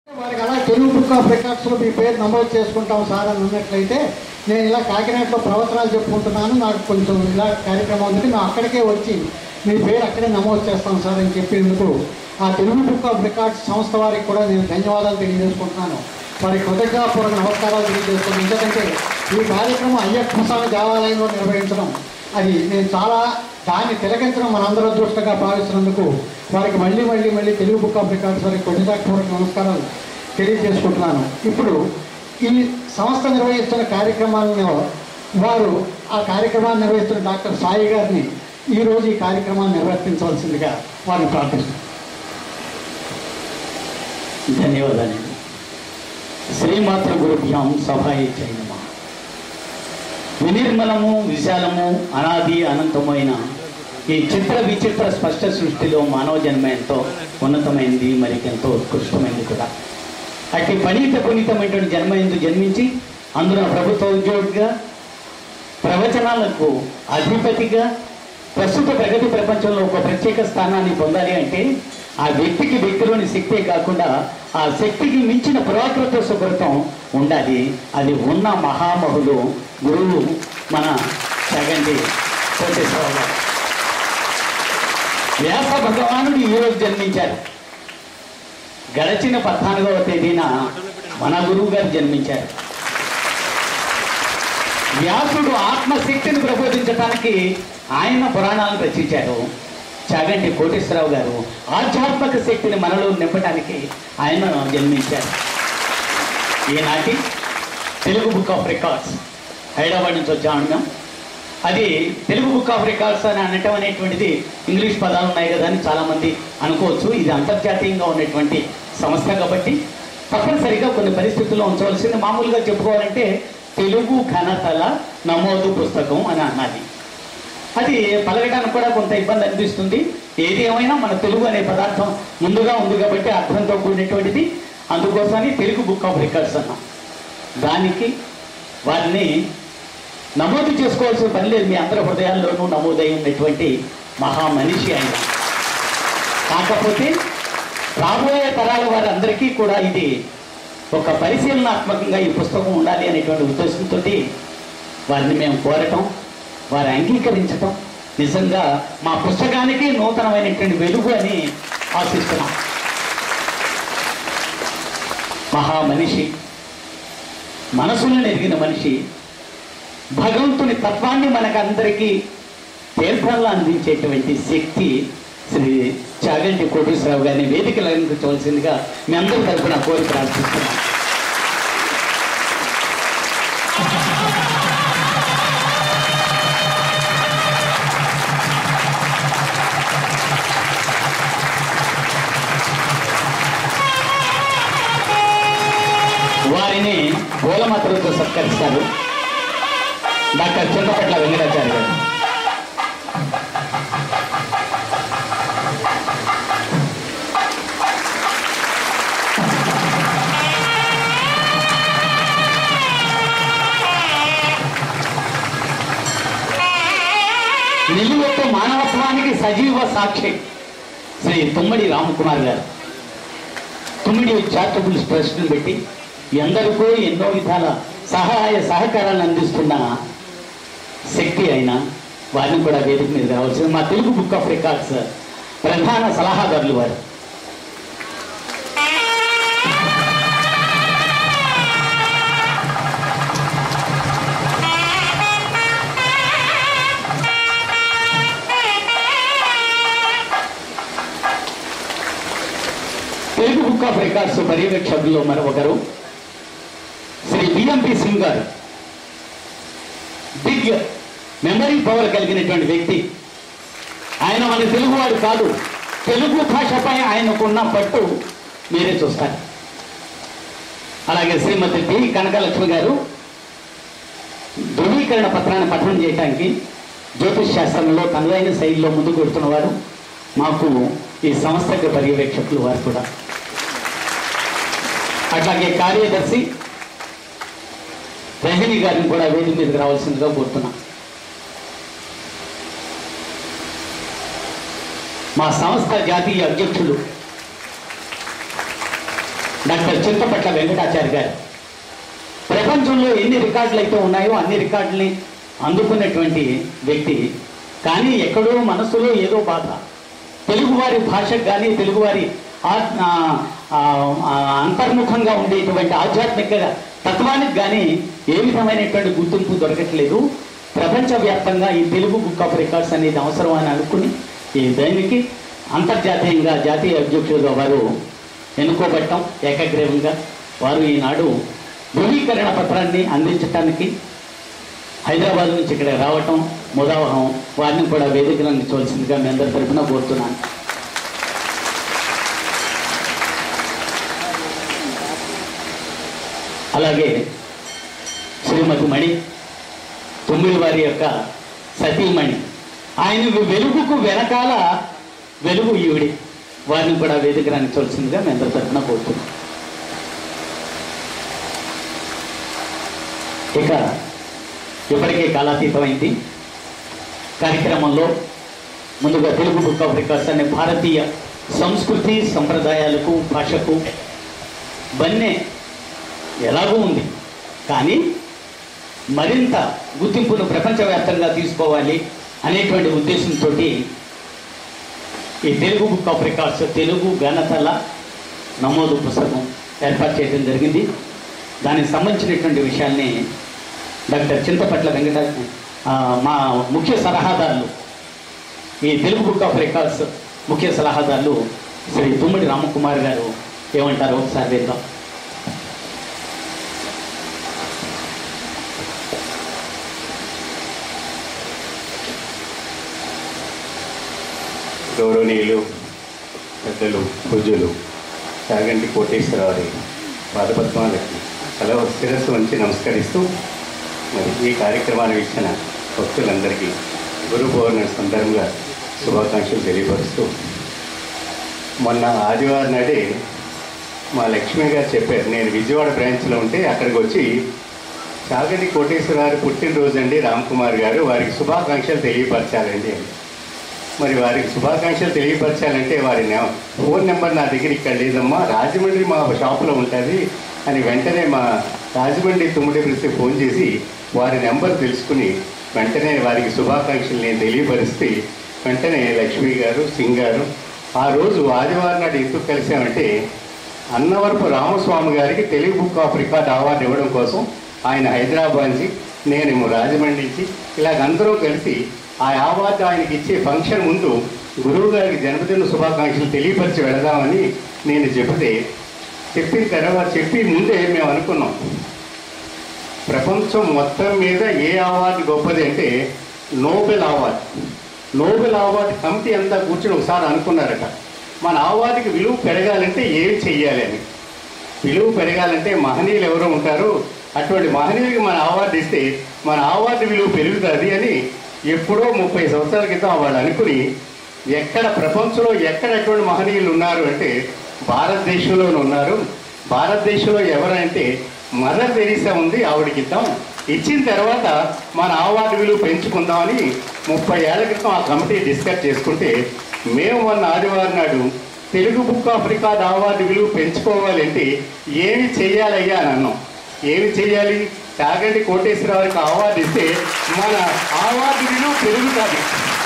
వారికి అలా Telugu book of రికార్డ్స్లో మీ పేరు నమోదు చేసుకుంటాం సార్ అని ఉన్నట్లయితే నేను ఇలా కాకినాడలో ప్రవచనాలు చెప్పుకుంటున్నాను నాకు కొంచెం ఇలా కార్యక్రమం ఉంది మేము అక్కడికే వచ్చి మీ పేరు అక్కడే నమోదు చేస్తాం సార్ అని చెప్పేందుకు ఆ తెలుగు బుక్ ఆఫ్ రికార్డ్స్ సంస్థ వారికి కూడా నేను ధన్యవాదాలు తెలియజేసుకుంటున్నాను వారి కృతజ్ఞతాపూర్వక నమస్కారాలు తెలియజేస్తున్నాను ఎందుకంటే ఈ కార్యక్రమం అయ్యప్ప స్వామి దేవాలయంలో నిర్వహించడం అది నేను చాలా దాన్ని తిలకించడం మనందరూ అదృష్టంగా భావిస్తున్నందుకు వారికి మళ్ళీ మళ్ళీ మళ్ళీ తెలుగు బుక్ ఆఫ్ రికార్డ్స్ వారికి కృతజ్ఞతాపూర్వక నమస్కారాలు తెలియజేసుకుంటున్నాను ఇప్పుడు ఈ సంస్థ నిర్వహిస్తున్న కార్యక్రమాలను వారు ఆ కార్యక్రమాన్ని నిర్వహిస్తున్న డాక్టర్ సాయి గారిని ఈరోజు ఈ కార్యక్రమాన్ని నిర్వర్తించవలసిందిగా వారిని ప్రార్థిస్తున్నాను ధన్యవాదాలండి శ్రీమాత్ర గురుభ్యాం సభాయి చైనమ వినిర్మలము విశాలము అనాది అనంతమైన ఈ చిత్ర విచిత్ర స్పష్ట సృష్టిలో మానవ జన్మ ఎంతో ఉన్నతమైనది మరికెంతో ఉత్కృష్టమైనది కూడా అట్టి పనీత పునీతమైనటువంటి జన్మ ఎందు జన్మించి అందున ప్రభుత్వ ఉద్యోగిగా ప్రవచనాలకు అధిపతిగా ప్రస్తుత ప్రగతి ప్రపంచంలో ఒక ప్రత్యేక స్థానాన్ని పొందాలి అంటే ఆ వ్యక్తికి వ్యక్తిలోని శక్తే కాకుండా ఆ శక్తికి మించిన పురాకృత సుకృతం ఉండాలి అది ఉన్న మహామహులు గురువు మన సగండి కోటేశ్వరరావు గారు వ్యాస భగవానుడు ఈరోజు జన్మించారు గడచిన పద్నాలుగవ తేదీన మన గురువు గారు జన్మించారు వ్యాసుడు ఆత్మశక్తిని ప్రబోధించడానికి ఆయన పురాణాలను రచించారు చాగంటి కోటేశ్వరరావు గారు ఆధ్యాత్మిక శక్తిని మనలో నింపడానికి ఆయన జన్మించారు ఈనాటి Telugu book of records Hyderabad నుంచి వచ్చాము మేము అది తెలుగు బుక్ ఆఫ్ రికార్డ్స్ అని అనటం అనేటువంటిది ఇంగ్లీష్ పదాలు ఉన్నాయి కదా అని చాలామంది అనుకోవచ్చు ఇది అంతర్జాతీయంగా ఉన్నటువంటి సంస్థ కాబట్టి తప్పనిసరిగా కొన్ని పరిస్థితుల్లో ఉంచవలసింది మామూలుగా చెప్పుకోవాలంటే తెలుగు ఘనతల నమోదు పుస్తకం అని అన్నది అది పలకడానికి కూడా కొంత ఇబ్బంది అనిపిస్తుంది ఏది ఏమైనా మన తెలుగు అనే పదార్థం ముందుగా ఉంది కాబట్టి అర్థంతో కూడినటువంటిది అందుకోసమని తెలుగు బుక్ ఆఫ్ రికార్డ్స్ అన్నాం దానికి వారిని నమోదు చేసుకోవాల్సిన పని లేదు మీ అందరి హృదయాల్లోనూ నమోదై ఉన్నటువంటి మహా మనిషి ఆయన కాకపోతే రాబోయే తరాల వారందరికీ కూడా ఇది ఒక పరిశీలనాత్మకంగా ఈ పుస్తకం ఉండాలి అనేటువంటి ఉద్దేశంతో వారిని మేము కోరటం వారు అంగీకరించటం నిజంగా మా పుస్తకానికి నూతనమైనటువంటి వెలుగు అని ఆశిస్తున్నాం మహా మనిషి మనసులను ఎరిగిన మనిషి భగవంతుని తత్వాన్ని మనకందరికీ తీర్థంలో అందించేటువంటి శక్తి శ్రీ చాగంటి కోటేశ్వరరావు గారిని వేదికలు అందించవలసిందిగా మీ అందరి తరఫున కోరి ప్రార్థిస్తున్నాం వారిని గోలమాతలతో సత్కరిస్తారు డాక్టర్ చింతపట్ల వెంకటాచార్య గారు నిలువెత్తు మానవత్వానికి సజీవ సాక్షి శ్రీ తుమ్మడి రామకుమార్ గారు తుమ్మిడి చారిటబుల్ ట్రస్ట్ని పెట్టి ఎందరికో ఎన్నో విధాల సహాయ సహకారాలు అందిస్తున్న శక్తి అయిన వారిని కూడా వేదిక మీద రావాల్సింది మా తెలుగు బుక్ ఆఫ్ రికార్డ్స్ ప్రధాన సలహాదారులు వారు తెలుగు బుక్ ఆఫ్ రికార్డ్స్ పర్యవేక్షకుల్లో మరొకరు శ్రీ బిఎంపి సింగ్ గారు బిగ్ మెమరీ పవర్ కలిగినటువంటి వ్యక్తి ఆయన మన తెలుగువాడు కాదు తెలుగు భాషపై ఆయనకున్న పట్టు మీరే చూస్తారు అలాగే శ్రీమతి టి కనకలక్ష్మి గారు ధృవీకరణ పత్రాన్ని పఠనం చేయడానికి జ్యోతిష్ శాస్త్రంలో తనదైన శైలిలో ముందుకు వెడుతున్నవారు మాకు ఈ సంస్థకి పర్యవేక్షకులు వారు కూడా అట్లాగే కార్యదర్శి రజనీ గారిని కూడా వేదిక మీదకి రావాల్సిందిగా కోరుతున్నాం మా సంస్థ జాతీయ అధ్యక్షులు డాక్టర్ చింతపట్ల వెంకటాచారి గారు ప్రపంచంలో ఎన్ని రికార్డులు అయితే ఉన్నాయో అన్ని రికార్డుల్ని అందుకున్నటువంటి వ్యక్తి కానీ ఎక్కడో మనసులో ఏదో బాధ తెలుగువారి భాషకు కానీ తెలుగువారి ఆ- ఆ- ఆ- ఆ అంతర్ముఖంగా ఉండేటువంటి ఆధ్యాత్మిక తత్వానికి కానీ ఏ విధమైనటువంటి గుర్తింపు దొరకట్లేదు ప్రపంచవ్యాప్తంగా ఈ తెలుగు బుక్ ఆఫ్ రికార్డ్స్ అనేది అవసరం అని అనుకుని ఈ దానికి అంతర్జాతీయంగా జాతీయ అధ్యక్షులుగా వారు ఎన్నుకోబట్టం ఏకగ్రీవంగా వారు ఈనాడు ధృవీకరణ పత్రాన్ని అందించడానికి హైదరాబాద్ నుంచి ఇక్కడ రావటం ముదావహం వారిని కూడా వేదికను అందించవలసిందిగా మీ అందరి తరఫున కోరుతున్నాను అలాగే శ్రీమతి మణి తొమ్మిది వారి యొక్క సతీమణి ఆయన వెలుగుకు వెనకాల వెలుగు ఈవిడి వారిని కూడా వేదిక రాణించవలసిందిగా మీ అందరి తరఫున కోరుతున్నాం ఇక ఇప్పటికే కాలాతీతమైంది కార్యక్రమంలో ముందుగా తెలుగు బుక్ ఆఫ్ రికార్డ్స్ అనే భారతీయ సంస్కృతి సంప్రదాయాలకు భాషకు బన్నే ఎలాగూ ఉంది కానీ మరింత గుర్తింపును ప్రపంచవ్యాప్తంగా తీసుకోవాలి అనేటువంటి ఉద్దేశంతో ఈ Telugu book of records Telugu ఘనతల నమోదు పుస్తకం ఏర్పాటు చేయడం జరిగింది దానికి సంబంధించినటువంటి విషయాల్ని డాక్టర్ చింతపట్ల వెంకట ఆ, మా ముఖ్య సలహాదారులు ఈ తెలుగు బుక్ ఆఫ్ రికార్డ్స్ ముఖ్య సలహాదారులు శ్రీ తుమ్మడి రామకుమార్ గారు ఏమంటారో ఒకసారి విద్దాం గౌరవనీయులు పెద్దలు పూజలు చాగంటి కోటేశ్వరరావు పాదపద్మాలకి తల శిరస్సు వంచి నమస్కరిస్తూ మరి ఈ కార్యక్రమాన్ని ఇచ్చిన భక్తులందరికీ గురు పౌర్ణమి సందర్భంగా శుభాకాంక్షలు తెలియపరుస్తూ మొన్న ఆదివారం నాడే మా లక్ష్మి గారు చెప్పారు నేను విజయవాడ బ్రాంచ్లో ఉంటే అక్కడికి వచ్చి చాగంటి కోటేశ్వరరావు పుట్టినరోజు అండి రామ్ కుమార్ గారు వారికి శుభాకాంక్షలు తెలియపరచాలండి అని మరి వారికి శుభాకాంక్షలు తెలియపరచాలంటే వారి నె- ఫోన్ నెంబర్ నా దగ్గర ఇక్కడ లేదమ్మా రాజమండ్రి మా షాపులో ఉంటుంది అని వెంటనే మా రాజమండ్రి తుమ్మిడి పిలిచి ఫోన్ చేసి వారి నెంబర్ తెలుసుకుని వెంటనే వారికి శుభాకాంక్షలు నేను తెలియపరిస్తే వెంటనే లక్ష్మి గారు సింగ్ గారు ఆ రోజు ఆదివారం నాడు ఎందుకు కలిసామంటే అన్నవరపు రామస్వామి గారికి Telugu book of record award ఇవ్వడం కోసం ఆయన హైదరాబాద్ నుంచి నేనేమో రాజమండ్రి నుంచి ఇలాగ అందరూ కలిసి ఆ అవార్డు ఆయనకి ఇచ్చే ఫంక్షన్ ముందు గురువు గారికి జన్మదిన శుభాకాంక్షలు తెలియపరిచి వెళదామని నేను చెబితే చెప్పిన తర్వాత చెప్పి ముందే మేము అనుకున్నాం ప్రపంచం మొత్తం మీద ఏ అవార్డు గొప్పది అంటే Nobel award Nobel award committee అంతా కూర్చొని ఒకసారి అనుకున్నారట మన అవార్డుకి విలువ పెరగాలంటే ఏం చెయ్యాలి అని విలువ పెరగాలంటే మహనీయులు ఎవరో ఉంటారు అటువంటి మహనీయులకి మన అవార్డు ఇస్తే మన అవార్డు విలువ పెరుగుతుంది అని ఎప్పుడో ముప్పై సంవత్సరాల క్రితం వాళ్ళు అనుకుని ఎక్కడ ప్రపంచంలో ఎక్కడ అటువంటి మహనీయులు ఉన్నారు అంటే భారతదేశంలోనే ఉన్నారు భారతదేశంలో ఎవరంటే మదర్ తెరీసా ఉంది ఆవిడకి ఇద్దాం ఇచ్చిన తర్వాత మన అవార్డు విలువ పెంచుకుందామని ముప్పై ఏళ్ల క్రితం ఆ కమిటీ డిస్కస్ చేసుకుంటే మేము మొన్న ఆదివారం నాడు Telugu book of record award విలువ పెంచుకోవాలంటే ఏమి చేయాలయ్యా అని అన్నాం ఏమి చేయాలి చాగంటి కోటేశ్వరరావుకి అవార్డు ఇస్తే మన అవార్డు విలువ పెరుగుతుంది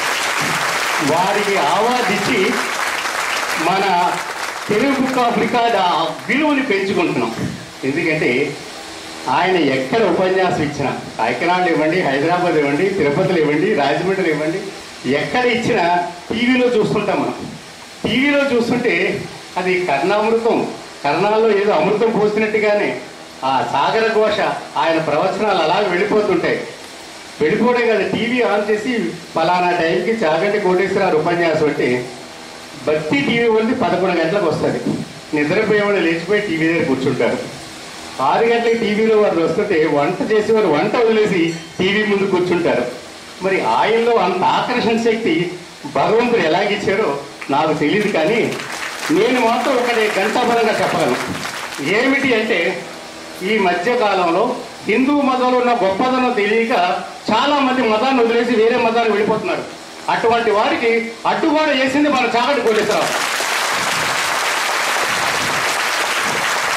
వారికి అవార్డు ఇచ్చి మన తెలుగు బుక్ ఆఫ్ రికార్డ్ ఆ విలువని పెంచుకుంటున్నాం ఎందుకంటే ఆయన ఎక్కడ ఉపన్యాసం ఇచ్చినా కాకినాడ ఇవ్వండి హైదరాబాద్ ఇవ్వండి తిరుపతిలో ఇవ్వండి రాజమండ్రిలో ఇవ్వండి ఎక్కడ ఇచ్చినా టీవీలో చూస్తుంటాం మనం టీవీలో చూస్తుంటే అది కర్ణామృతం కర్ణాల్లో ఏదో అమృతం పోసినట్టుగానే ఆ సాగర ఘోష ఆయన ప్రవచనాలు అలా వెళ్ళిపోతుంటాయి వెళ్ళిపోవడం కదా టీవీ ఆన్ చేసి ఫలానా టైంకి చాగంటి కోటేశ్వరరావు ఉపన్యాసం అంటే భక్తి టీవీ ఉంది పదకొండు గంటలకు వస్తుంది నిద్రపోయేవాళ్ళు లేచిపోయి టీవీ దగ్గర కూర్చుంటారు ఆరు గంటలకి టీవీలో వారు వస్తుంటే వంట చేసేవారు వంట వదిలేసి టీవీ ముందు కూర్చుంటారు మరి ఆయనలో అంత ఆకర్షణ శక్తి భగవంతుడు ఎలాగిచ్చారో నాకు తెలియదు కానీ నేను మాత్రం ఒకటి గంటాపరంగా చెప్పగలను ఏమిటి అంటే ఈ మధ్య కాలంలో హిందూ మతంలో ఉన్న గొప్పదనం తెలియక చాలా మంది మతాన్ని వదిలేసి వేరే మతాన్ని వెళ్ళిపోతున్నారు అటువంటి వారికి అడ్డుగోడ వేసింది మన చాగటి కోటేశ్వరరావు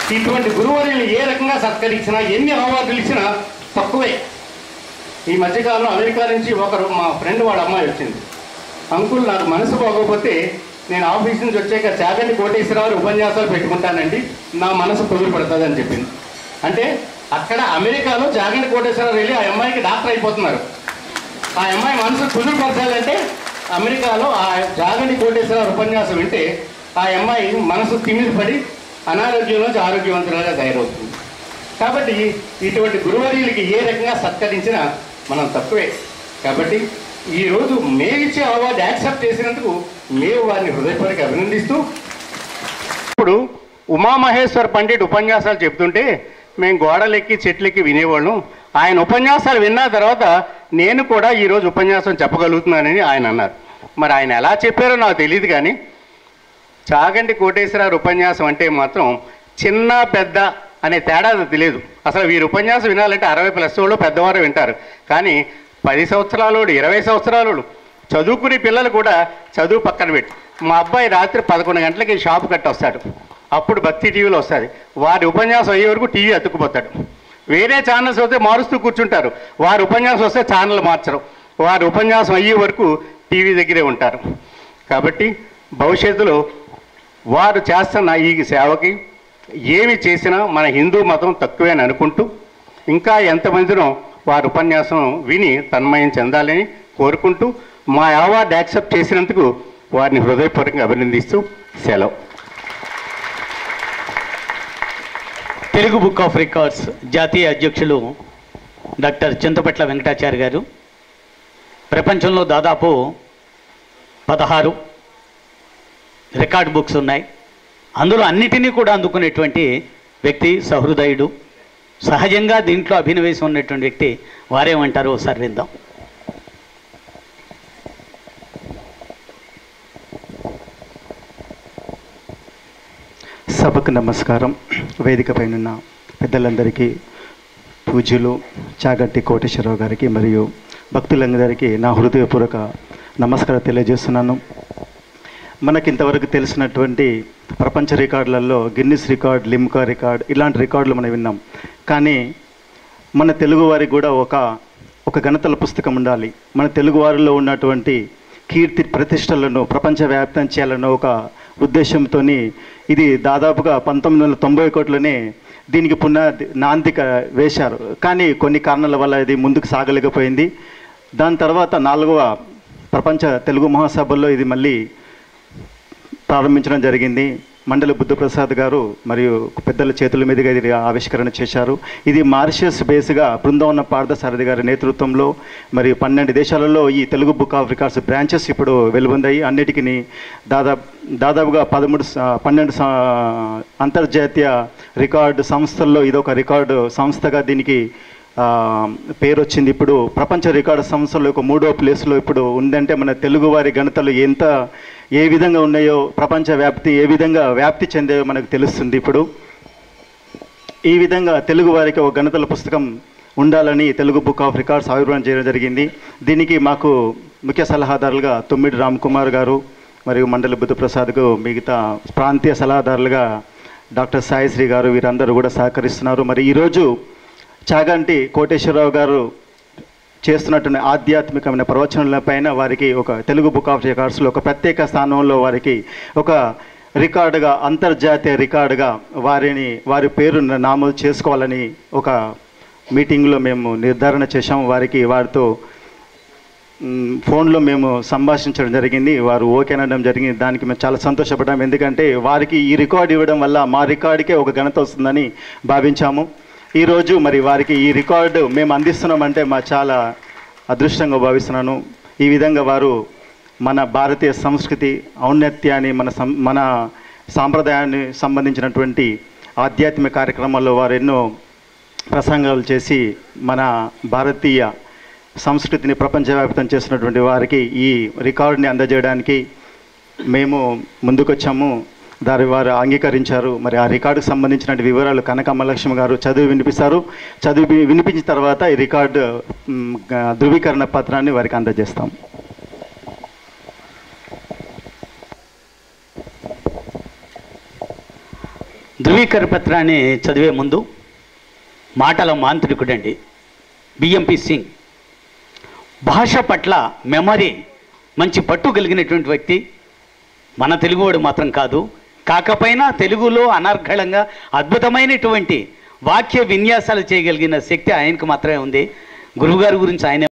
ఇటువంటి గురువర్యులు ఏ రకంగా సత్కరించినా ఎన్ని అవార్డులు ఇచ్చినా తక్కువే ఈ మధ్యకాలంలో అమెరికా నుంచి ఒకరు మా ఫ్రెండ్ వాళ్ళ అమ్మాయి వచ్చింది అంకుల్ నాకు మనసు బాగోకపోతే నేను ఆఫీస్ నుంచి వచ్చాక చాగంటి కోటేశ్వరరావు ఉపన్యాసాలు పెట్టుకుంటానండి నా మనసు కుదురు పడుతుంది అని చెప్పింది అంటే అక్కడ అమెరికాలో చాగంటి కోటేశ్వరరావు వెళ్ళి ఆ అమ్మాయికి డాక్టర్ అయిపోతున్నారు ఆ అమ్మాయి మనసు కుదురు పరచాలంటే అమెరికాలో ఆ జాగంటి కోటేశ్వరరావు ఉపన్యాసం వింటే ఆ అమ్మాయి మనసు తిమిరి పడి అనారోగ్యం నుంచి ఆరోగ్యవంతులుగా తయారవుతుంది కాబట్టి ఇటువంటి గురువర్యులకి ఏ రకంగా సత్కరించినా మనం తక్కువే కాబట్టి ఈరోజు మేము ఇచ్చే అవార్డు యాక్సెప్ట్ చేసినందుకు మేము వారిని హృదయపూర్వక అభినందిస్తూ ఇప్పుడు ఉమామహేశ్వర్ పండిట్ ఉపన్యాసాలు చెప్తుంటే మేము గోడలెక్కి చెట్లెక్కి వినేవాళ్ళం ఆయన ఉపన్యాసాలు విన్న తర్వాత నేను కూడా ఈరోజు ఉపన్యాసం చెప్పగలుగుతున్నానని ఆయన అన్నారు మరి ఆయన ఎలా చెప్పారో నాకు తెలియదు కానీ చాగంటి కోటేశ్వరరావు ఉపన్యాసం అంటే మాత్రం చిన్న పెద్ద అనే తేడా తెలియదు అసలు వీరి ఉపన్యాసం వినాలంటే అరవై ప్లస్ వాళ్ళు పెద్దవారు వింటారు కానీ పది సంవత్సరాలోడు ఇరవై సంవత్సరాలోడు చదువుకునే పిల్లలు కూడా చదువు పక్కన పెట్టి మా అబ్బాయి రాత్రి పదకొండు గంటలకి షాపు కట్టి వస్తాడు అప్పుడు భక్తి టీవీలో వస్తుంది వారి ఉపన్యాసం అయ్యే వరకు టీవీ అతుక్కుపోతాడు వేరే ఛానల్స్ వస్తే మారుస్తూ కూర్చుంటారు వారి ఉపన్యాసం వస్తే ఛానల్ మార్చరు వారి ఉపన్యాసం అయ్యే వరకు టీవీ దగ్గరే ఉంటారు కాబట్టి భవిష్యత్తులో వారు చేస్తున్న ఈ సేవకి ఏమి చేసినా మన హిందూ మతం తక్కువే అని అనుకుంటూ ఇంకా ఎంతమందినో వారి ఉపన్యాసం విని తన్మయం చెందాలని కోరుకుంటూ మా అవార్డు యాక్సెప్ట్ చేసినందుకు వారిని హృదయపూర్వకంగా అభినందిస్తూ సెలవు తెలుగు బుక్ ఆఫ్ రికార్డ్స్ జాతీయ అధ్యక్షులు డాక్టర్ చింతపట్ల వెంకటాచారి గారు ప్రపంచంలో దాదాపు పదహారు రికార్డ్ బుక్స్ ఉన్నాయి అందులో అన్నిటినీ కూడా అందుకునేటువంటి వ్యక్తి సహృదయుడు సహజంగా దీంట్లో అభినవేశం ఉన్నటువంటి వ్యక్తి వారేమంటారో ఒకసారి విందాం సభకు నమస్కారం వేదిక పైన పెద్దలందరికీ పూజ్యులు చాగంటి కోటేశ్వరరావు గారికి మరియు భక్తులందరికీ నా హృదయపూర్వక నమస్కారం తెలియజేస్తున్నాను మనకి ఇంతవరకు తెలిసినటువంటి ప్రపంచ రికార్డులలో గిన్నిస్ రికార్డ్ లిమ్కా రికార్డ్ ఇలాంటి రికార్డులు మనం విన్నాం కానీ మన తెలుగు వారికి కూడా ఒక ఒక గణతల పుస్తకం ఉండాలి మన తెలుగు వారిలో ఉన్నటువంటి కీర్తి ప్రతిష్టలను ప్రపంచవ్యాప్తం చేయాలన్న ఒక ఉద్దేశంతో ఇది దాదాపుగా పంతొమ్మిది వందల తొంభై ఒకటిలోనే దీనికి పునాది నాందిక వేశారు కానీ కొన్ని కారణాల వల్ల ఇది ముందుకు సాగలేకపోయింది దాని తర్వాత నాలుగవ ప్రపంచ తెలుగు మహాసభల్లో ఇది మళ్ళీ ప్రారంభించడం జరిగింది మండలి బుద్ధప్రసాద్ గారు మరియు పెద్దల చేతుల మీదుగా ఇది ఆవిష్కరణ చేశారు ఇది మారిషియస్ బేస్గా బృందావన పార్థసారథి గారి నేతృత్వంలో మరియు పన్నెండు దేశాలలో ఈ Telugu book of records branches ఇప్పుడు వెలువొందాయి అన్నిటికీ దాదాపు దాదాపుగా పదమూడు స- పన్నెండు స- అంతర్జాతీయ రికార్డు సంస్థల్లో ఇదొక రికార్డు సంస్థగా దీనికి ఆ, పేరు వచ్చింది ఇప్పుడు ప్రపంచ రికార్డు సంస్థలో ఒక మూడో ప్లేస్లో ఇప్పుడు ఉందంటే మన తెలుగువారి గణతలు ఎంత ఏ విధంగా ఉన్నాయో ప్రపంచ వ్యాప్తి ఏ విధంగా వ్యాప్తి చెందాయో మనకు తెలుస్తుంది ఇప్పుడు ఈ విధంగా తెలుగు వారికి ఒక గణతల పుస్తకం ఉండాలని తెలుగు బుక్ ఆఫ్ రికార్డ్స్ ఆవిర్భావం చేయడం జరిగింది దీనికి మాకు ముఖ్య సలహాదారులుగా తొమ్మిడి రామ్ కుమార్ గారు మరియు మండలి బుద్ధప్రసాద్కు మిగతా ప్రాంతీయ సలహాదారులుగా డాక్టర్ సాయిశ్రీ గారు వీరందరూ కూడా సహకరిస్తున్నారు మరి ఈరోజు చాగంటి కోటేశ్వరరావు గారు చేస్తున్నటువంటి ఆధ్యాత్మికమైన ప్రవచనాలపైన వారికి ఒక తెలుగు బుక్ ఆఫ్ రికార్డ్స్లో ఒక ప్రత్యేక స్థానంలో వారికి ఒక రికార్డుగా అంతర్జాతీయ రికార్డుగా వారిని వారి పేరు నామోదు చేసుకోవాలని ఒక మీటింగ్లో మేము నిర్ధారణ చేశాము వారికి వారితో మ్, ఫోన్లో మేము సంభాషించడం జరిగింది వారు ఓకే అనడం జరిగింది దానికి మేము చాలా సంతోషపడ్డాము ఎందుకంటే వారికి ఈ రికార్డు ఇవ్వడం వల్ల మా రికార్డుకే ఒక ఘనత వస్తుందని భావించాము ఈరోజు మరి వారికి ఈ రికార్డు మేము అందిస్తున్నామంటే మా చాలా అదృష్టంగా భావిస్తున్నాను ఈ విధంగా వారు మన భారతీయ సంస్కృతి ఔన్నత్యాన్ని మన సం మన సాంప్రదాయాన్ని సంబంధించినటువంటి ఆధ్యాత్మిక కార్యక్రమాల్లో వారు ఎన్నో ప్రసంగాలు చేసి మన భారతీయ సంస్కృతిని ప్రపంచవ్యాప్తం చేసినటువంటి వారికి ఈ రికార్డుని అందజేయడానికి మేము ముందుకొచ్చాము దాని వారు అంగీకరించారు మరి ఆ రికార్డుకు సంబంధించిన వివరాలు కనకమ్మలక్ష్మి గారు చదివి వినిపిస్తారు చదివి వినిపించిన తర్వాత ఈ రికార్డు మ్, గ- ధృవీకరణ పత్రాన్ని వారికి అందజేస్తాం ధృవీకర పత్రాన్ని చదివే ముందు మాటల మాంత్రికుడండి బిఎంపి సింగ్ భాష పట్ల మెమరీ మంచి పట్టు కలిగినటువంటి వ్యక్తి మన తెలుగువాడు మాత్రం కాదు కాకపోయినా తెలుగులో అనర్గళంగా అద్భుతమైనటువంటి వాక్య విన్యాసాలు చేయగలిగిన శక్తి ఆయనకు మాత్రమే ఉంది గురువుగారి గురించి ఆయన